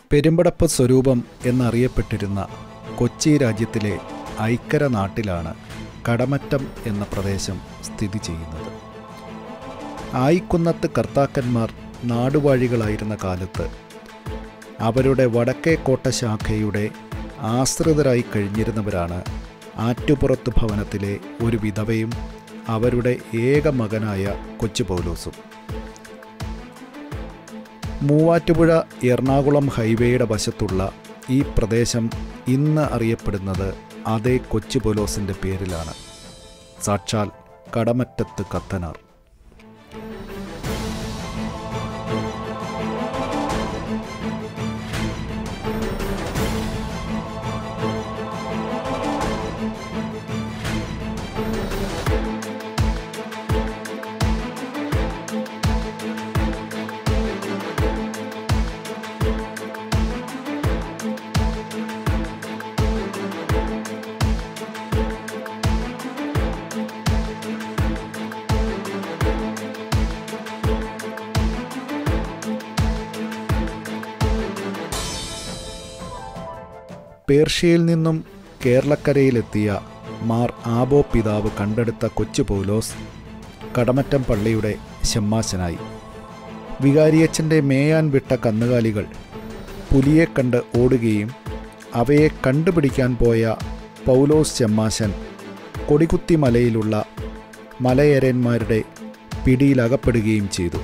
പെരുമ്പടപ്പ് സ്വരൂപം എന്നറിയപ്പെട്ടിരുന്ന കൊച്ചി രാജ്യത്തിലെ ഐക്കര നാട്ടിലാണ് കടമറ്റം എന്ന പ്രദേശം സ്ഥിതി ചെയ്യുന്നത് ആയിക്കുന്നത്ത് കർത്താക്കന്മാർ നാടുവാഴികളായിരുന്ന കാലത്ത് അവരുടെ വടക്കേക്കോട്ട ശാഖയുടെ ആശ്രിതരായി കഴിഞ്ഞിരുന്നവരാണ് ആറ്റുപുറത്ത് ഭവനത്തിലെ ഒരു വിധവയും അവരുടെ ഏക മകനായ കൊച്ചു പൗലോസും മൂവാറ്റുപുഴ എറണാകുളം ഹൈവേയുടെ വശത്തുള്ള ഈ പ്രദേശം ഇന്ന് അറിയപ്പെടുന്നത് അതേ കൊച്ചു പൗലോസിൻ്റെ പേരിലാണ് സാക്ഷാൽ കടമറ്റത്ത് കത്തനാർ പേർഷ്യയിൽ നിന്നും കേരളക്കരയിലെത്തിയ മാർ ആബോ പിതാവ് കണ്ടെടുത്ത കൊച്ചു പൗലോസ് കടമറ്റം പള്ളിയുടെ ശമ്മാശനായി വികാരിയച്ഛൻ്റെ മേയാൻ വിട്ട കന്നുകാലികൾ പുലിയെ കണ്ട് ഓടുകയും അവയെ കണ്ടുപിടിക്കാൻ പോയ പൗലോസ് ചെമ്മാശൻ കൊടികുത്തി മലയിലുള്ള മലയരയന്മാരുടെ പിടിയിലകപ്പെടുകയും ചെയ്തു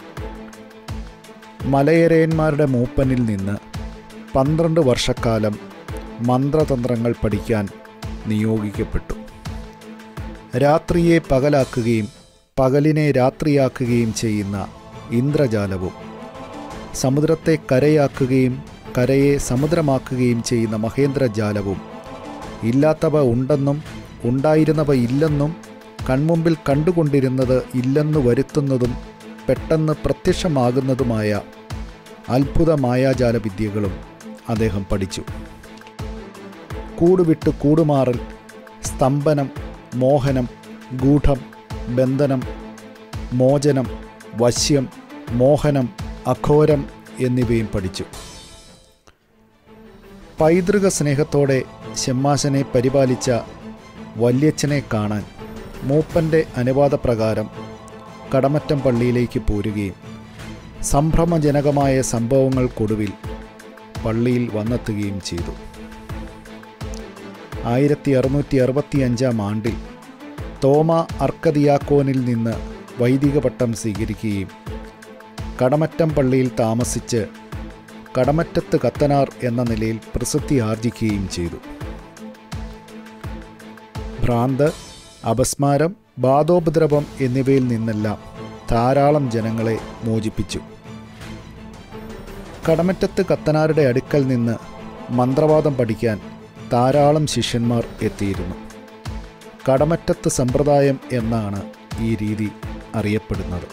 മലയരയന്മാരുടെ മൂപ്പനിൽ നിന്ന് പന്ത്രണ്ട് വർഷക്കാലം മന്ത്രതന്ത്രങ്ങൾ പഠിക്കാൻ നിയോഗിക്കപ്പെട്ടു രാത്രിയെ പകലാക്കുകയും പകലിനെ രാത്രിയാക്കുകയും ചെയ്യുന്ന ഇന്ദ്രജാലവും സമുദ്രത്തെ കരയാക്കുകയും കരയെ സമുദ്രമാക്കുകയും ചെയ്യുന്ന മഹേന്ദ്രജാലവും ഇല്ലാത്തവ ഉണ്ടെന്നും ഉണ്ടായിരുന്നവ ഇല്ലെന്നും കൺമുമ്പിൽ കണ്ടുകൊണ്ടിരുന്നത് ഇല്ലെന്നു വരുത്തുന്നതും പെട്ടെന്ന് പ്രത്യക്ഷമാകുന്നതുമായ അത്ഭുത മായാജാല വിദ്യകളും അദ്ദേഹം പഠിച്ചു കൂടുവിട്ട് കൂടുമാറൽ സ്തംഭനം മോഹനം ഗൂഢം ബന്ധനം മോചനം വശ്യം മോഹനം അഘോരം എന്നിവയും പഠിച്ചു പൈതൃക സ്നേഹത്തോടെ ഷെമ്മാശനെ പരിപാലിച്ച വല്യച്ഛനെ കാണാൻ മൂപ്പൻ്റെ അനുവാദപ്രകാരം കടമറ്റം പള്ളിയിലേക്ക് പോരുകയും സംഭ്രമജനകമായ സംഭവങ്ങൾക്കൊടുവിൽ പള്ളിയിൽ വന്നെത്തുകയും ചെയ്തു ആയിരത്തി അറുന്നൂറ്റി അറുപത്തി അഞ്ചാം ആണ്ടിൽ തോമ അർക്കദിയാക്കോനിൽ നിന്ന് വൈദിക പട്ടം സ്വീകരിക്കുകയും കടമറ്റം പള്ളിയിൽ താമസിച്ച് കടമറ്റത്ത് കത്തനാർ എന്ന നിലയിൽ പ്രസിദ്ധി ആർജിക്കുകയും ചെയ്തു ഭ്രാന്ത് അപസ്മാരം ബാധോപദ്രവം എന്നിവയിൽ നിന്നെല്ലാം ധാരാളം ജനങ്ങളെ മോചിപ്പിച്ചു കടമറ്റത്ത് കത്തനാരുടെ അടുക്കൽ നിന്ന് മന്ത്രവാദം പഠിക്കാൻ ധാരാളം ശിഷ്യന്മാർ എത്തിയിരുന്നു കടമറ്റത്ത് സമ്പ്രദായം എന്നാണ് ഈ രീതി അറിയപ്പെടുന്നത്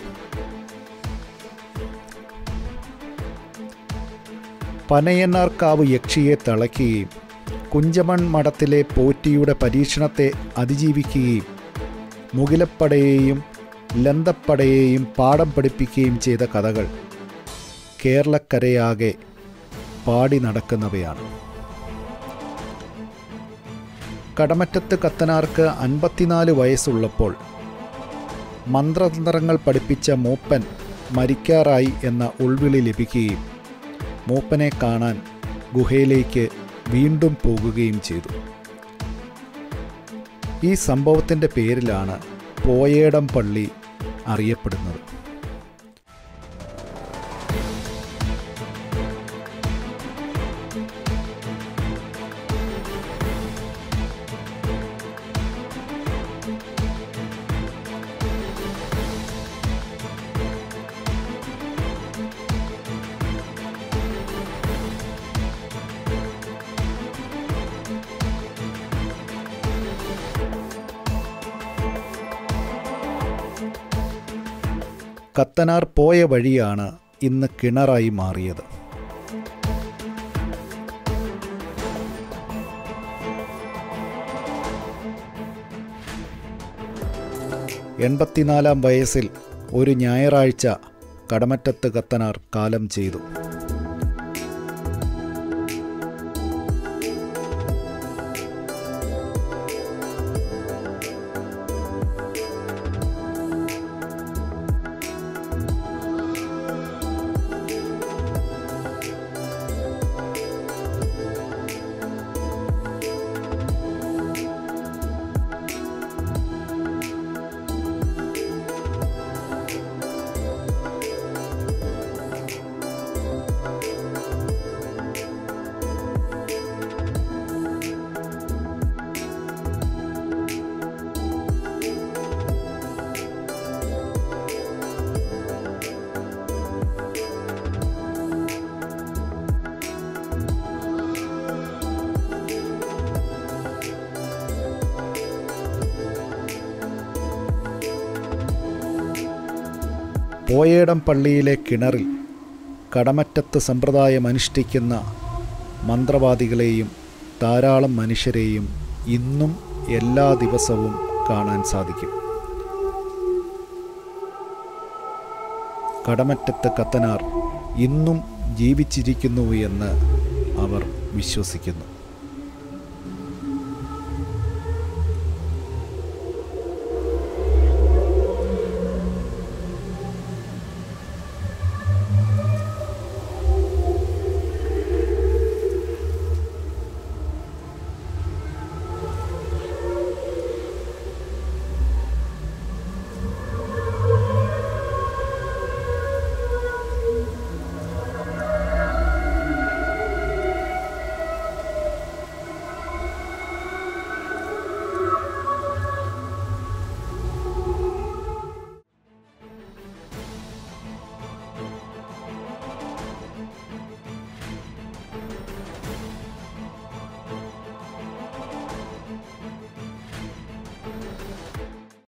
പനയന്നാർക്കാവ് യക്ഷിയെ തളയ്ക്കുകയും കുഞ്ചമൺ മഠത്തിലെ പോറ്റിയുടെ പരീക്ഷണത്തെ അതിജീവിക്കുകയും മുകിലപ്പടയെയും ലന്തപ്പടയെയും പാഠം പഠിപ്പിക്കുകയും ചെയ്ത കഥകൾ കേരളക്കരയാകെ പാടി നടക്കുന്നവയാണ് കടമറ്റത്ത് കത്തനാർക്ക് അൻപത്തിനാല് വയസ്സുള്ളപ്പോൾ മന്ത്രതന്ത്രങ്ങൾ പഠിപ്പിച്ച മൂപ്പൻ മരിക്കാറായി എന്ന ഉൾവിളി ലഭിക്കുകയും മൂപ്പനെ കാണാൻ ഗുഹയിലേക്ക് വീണ്ടും പോകുകയും ചെയ്തു ഈ സംഭവത്തിൻ്റെ പേരിലാണ് പോയേടം പള്ളി അറിയപ്പെടുന്നത് കത്തനാർ പോയ വഴിയാണ് ഇന്ന് കിണറായി മാറിയത് എൺപത്തിനാലാം വയസ്സിൽ ഒരു ഞായറാഴ്ച കടമറ്റത്ത് കത്തനാർ കാലം ചെയ്തു കോയേടം പള്ളിയിലെ കിണറിൽ കടമറ്റത്ത് സമ്പ്രദായം അനുഷ്ഠിക്കുന്ന മന്ത്രവാദികളെയും ധാരാളം മനുഷ്യരെയും ഇന്നും എല്ലാ ദിവസവും കാണാൻ സാധിക്കും കടമറ്റത്ത് കത്തനാർ ഇന്നും ജീവിച്ചിരിക്കുന്നു എന്ന് അവർ വിശ്വസിക്കുന്നു